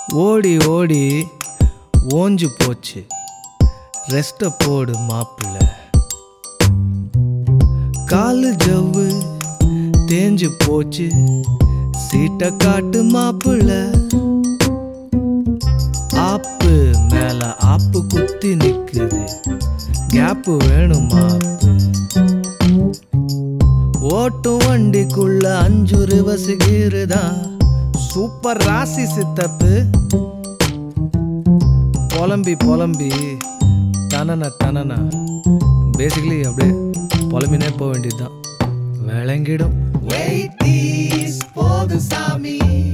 ஓடி ஓடி ஓஞ்சு போச்சு ரெஸ்ட போடு மாப்பிள்ள காலு ஜவ்வு தேஞ்சு போச்சு சீட்டை காட்டு மாப்பிள்ள ஆப்பு மேல ஆப்பு குத்தி நிக்குது கேப்பு வேணும் மாப்பு ஓட்டும் வண்டிக்குள்ள அஞ்சு ரிவர்ஸ் கீருதான் சூப்பர் ராசி சித்தப்பு புலம்பி புலம்பி தனன தனனா பேசிக்கலி அப்படியே புலம்பினே போக வேண்டியதுதான் விளங்கிடும் போது சாமி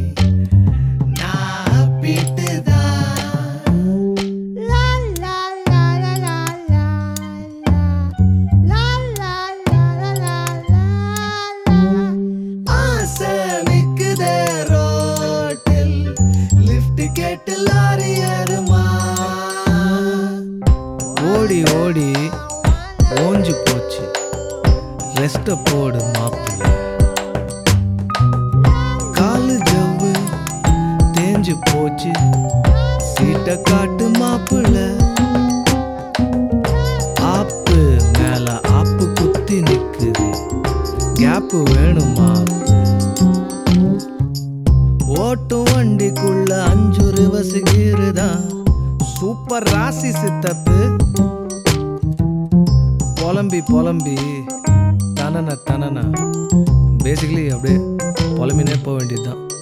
நான் La la la la la la la la la la la la ஆசை நிக்குதே ரோட்டில் லிஃப்ட் கேட்டு லாரி ஏறுமா ஓடி ஓடி ஓஞ்சு போச்சு ரெஸ்ட போடு மாப்பிள்ள காலு ஜவ்வு தேஞ்சு போச்சு சீட்டை காட்டு மாப்பிள்ள ஆப்பு மேல ஆப்பு குத்தி நிக்குது கேப்பு வேணும் மாப்பு ஓட்டும் வண்டிக்குள்ள அஞ்சு ரிவர்ஸ் கீருதான் சூப்பர் ராசி சித்தப்பு புலம்பி புலம்பி தனன தனனா பேசிக்கலி அப்படியே புலம்பினே போக வேண்டியதுதான்